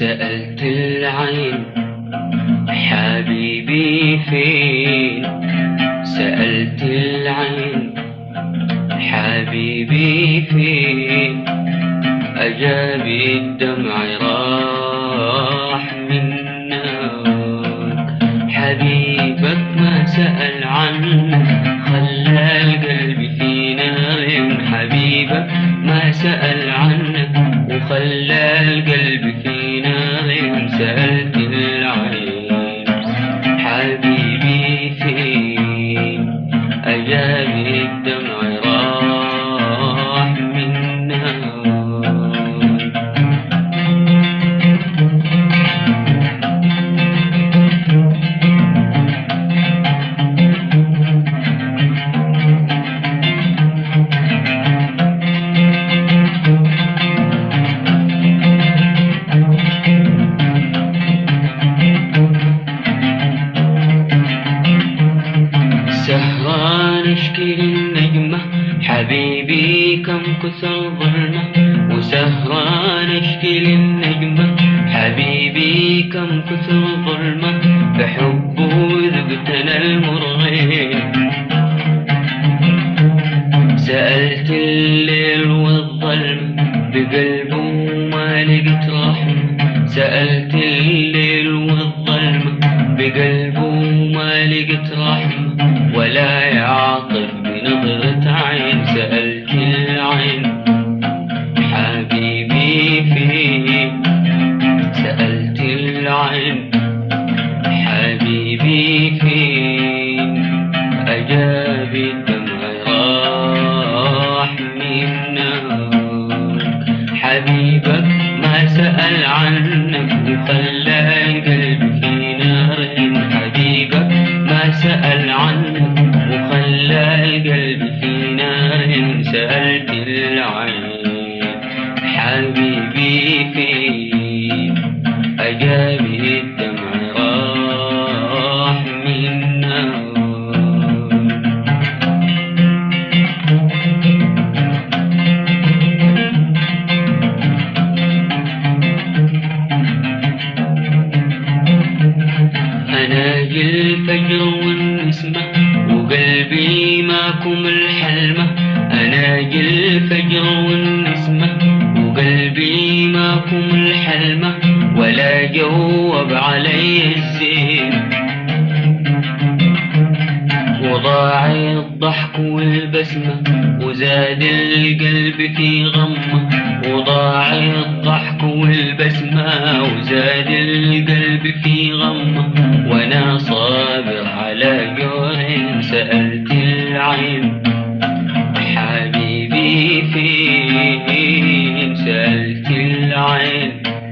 سألت العين حبيبي فين سألت العين حبيبي فين أجاب الدمع راح منك حبيبك ما سأل عنك خلى القلب في نار حبيبك ما سأل عنك وخلى القلب في نار سألت العين حبيبي فين أجاب الدمع راح منك سهران اشكي للنجمة حبيبي كم كثر ظلمة وسهران اشكي للنجمة حبيبي كم كثر ظلمة بحبه ذقتنا المرغين سألت الليل والظلم بقلبه ما لقيت رحمة سألت الليل والظلم بقلبه ما لقيت رحمة ولا يعاطف بنظرة عين سألت العين حبيبي فين سألت العين حبيبي فين أجاب الدمع راح منك حبيبك ما سأل عنك وخلى القلب في نار حبيبك ما سأل عنك وخلى القلب في نار سألت العين حبيبي فين أجاب الدمع راح منك أناجي الفجر والنسمة وقلبي ماكم الحلمة أناجي الفجر والنسمة وقلبي ماكم الحلمة ولا جوب علي الزين وضاع الضحك والبسمة وزاد القلب في غمة وضاع الضحك والبسمة وزاد القلب في غمة وانا صابر على جوع سألت العين حبيبي فين سألت العين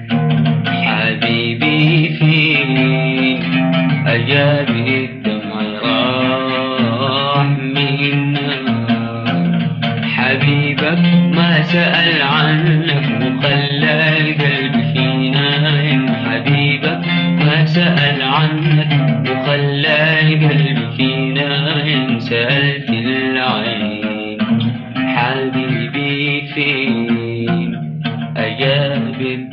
حبيبي فين أجاب الدمع راح منك حبيبك ما سأل عنك وخلى القلب في نار حبيبك ما سأل عنك وخلى القلب في نار سألت العين حبيبي فين أجاب الدمع